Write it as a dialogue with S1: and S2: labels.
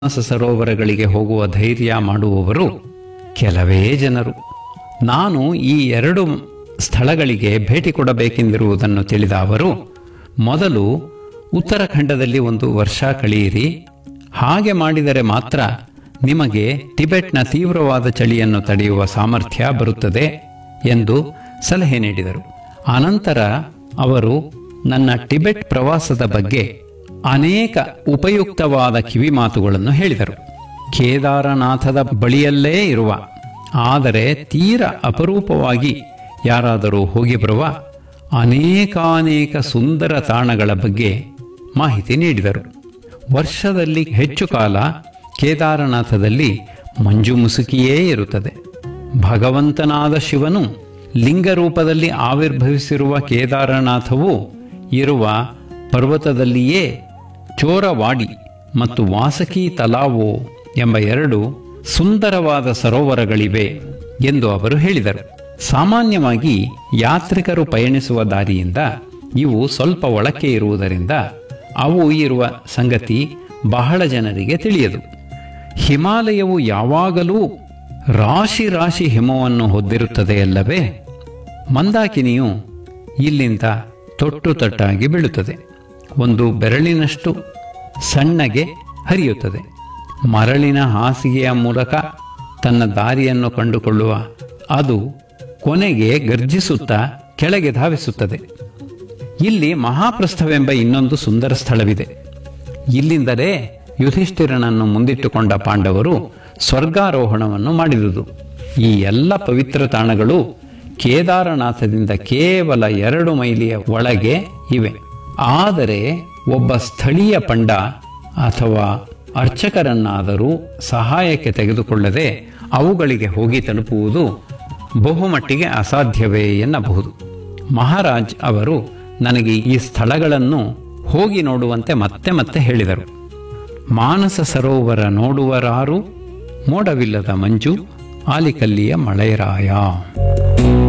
S1: ಮಾನಸ ಸರೋವರಗಳಿಗೆ ಹೋಗುವ ಧೈರ್ಯ ಮಾಡುವವರು ಕೆಲವೇ ಜನರು ನಾನು ಈ ಎರಡು ಸ್ಥಳಗಳಿಗೆ ಭೇಟಿ ಕೊಡಬೇಕೆಂದಿರುವುದನ್ನು ತಿಳಿದ ಅವರು ಮೊದಲು ಉತ್ತರಾಖಂಡದಲ್ಲಿ ಒಂದು ವರ್ಷ ಕಳೆಯಿರಿ ಹಾಗೆ ಮಾಡಿದರೆ ಮಾತ್ರ ನಿಮಗೆ ಟಿಬೆಟ್ನ ತೀವ್ರವಾದ ಚಳಿಯನ್ನು ತಡೆಯುವ ಸಾಮರ್ಥ್ಯ ಬರುತ್ತದೆ ಎಂದು ಸಲಹೆ ನೀಡಿದರು ಅನಂತರ ಅವರು ನನ್ನ ಟಿಬೆಟ್ ಪ್ರವಾಸದ ಬಗ್ಗೆ ಅನೇಕ ಉಪಯುಕ್ತವಾದ ಕಿವಿಮಾತುಗಳನ್ನು ಹೇಳಿದರು ಕೇದಾರನಾಥದ ಬಳಿಯಲ್ಲೇ ಇರುವ ಆದರೆ ತೀರ ಅಪರೂಪವಾಗಿ ಯಾರಾದರೂ ಹೋಗಿ ಬರುವ ಅನೇಕಾನೇಕ ಸುಂದರ ತಾಣಗಳ ಬಗ್ಗೆ ಮಾಹಿತಿ ನೀಡಿದರು ವರ್ಷದಲ್ಲಿ ಹೆಚ್ಚು ಕಾಲ ಕೇದಾರನಾಥದಲ್ಲಿ ಮಂಜು ಮುಸುಕಿಯೇ ಇರುತ್ತದೆ ಭಗವಂತನಾದ ಶಿವನು ಲಿಂಗ ರೂಪದಲ್ಲಿ ಆವಿರ್ಭವಿಸಿರುವ ಕೇದಾರನಾಥವು ಇರುವ ಪರ್ವತದಲ್ಲಿಯೇ ಚೋರವಾಡಿ ಮತ್ತು ವಾಸಕಿ ತಲಾವೋ ಎಂಬ ಎರಡು ಸುಂದರವಾದ ಸರೋವರಗಳಿವೆ ಎಂದು ಅವರು ಹೇಳಿದರು ಸಾಮಾನ್ಯವಾಗಿ ಯಾತ್ರಿಕರು ಪಯಣಿಸುವ ದಾರಿಯಿಂದ ಇವು ಸ್ವಲ್ಪ ಒಳಕ್ಕೆ ಇರುವುದರಿಂದ ಅವು ಇರುವ ಸಂಗತಿ ಬಹಳ ಜನರಿಗೆ ತಿಳಿಯದು ಹಿಮಾಲಯವು ಯಾವಾಗಲೂ ರಾಶಿ ರಾಶಿ ಹಿಮವನ್ನು ಹೊದ್ದಿರುತ್ತದೆಯಲ್ಲವೇ ಮಂದಾಕಿನಿಯು ಇಲ್ಲಿಂದ ತೊಟ್ಟು ತಟ್ಟಾಗಿ ಬೀಳುತ್ತದೆ ಒಂದು ಬೆರಳಿನಷ್ಟು ಸಣ್ಣಗೆ ಹರಿಯುತ್ತದೆ ಮರಳಿನ ಹಾಸಿಗೆಯ ಮೂಲಕ ತನ್ನ ದಾರಿಯನ್ನು ಕಂಡುಕೊಳ್ಳುವ ಅದು ಕೊನೆಗೆ ಗರ್ಜಿಸುತ್ತಾ ಕೆಳಗೆ ಧಾವಿಸುತ್ತದೆ ಇಲ್ಲಿ ಮಹಾಪ್ರಸ್ಥವೆಂಬ ಇನ್ನೊಂದು ಸುಂದರ ಸ್ಥಳವಿದೆ ಇಲ್ಲಿಂದಲೇ ಯುಧಿಷ್ಠಿರನನ್ನು ಮುಂದಿಟ್ಟುಕೊಂಡ ಪಾಂಡವರು ಸ್ವರ್ಗಾರೋಹಣವನ್ನು ಮಾಡಿದುದು ಈ ಎಲ್ಲ ಪವಿತ್ರ ತಾಣಗಳು ಕೇದಾರನಾಥದಿಂದ ಕೇವಲ ಎರಡು ಮೈಲಿಯ ಒಳಗೆ ಇವೆ ಆದರೆ ಒಬ್ಬ ಸ್ಥಳೀಯ ಪಂಡ ಅಥವಾ ಅರ್ಚಕರನ್ನಾದರೂ ಸಹಾಯಕ್ಕೆ ತೆಗೆದುಕೊಳ್ಳದೆ ಅವುಗಳಿಗೆ ಹೋಗಿ ತಲುಪುವುದು ಬಹುಮಟ್ಟಿಗೆ ಅಸಾಧ್ಯವೇ ಎನ್ನಬಹುದು ಮಹಾರಾಜ್ ಅವರು ನನಗೆ ಈ ಸ್ಥಳಗಳನ್ನು ಹೋಗಿ ನೋಡುವಂತೆ ಮತ್ತೆ ಮತ್ತೆ ಹೇಳಿದರು ಮಾನಸ ಸರೋವರ ನೋಡುವರಾರು ಮೋಡವಿಲ್ಲದ ಮಂಜು ಆಲಿಕಲ್ಲಿಯ ಮಳೆರಾಯ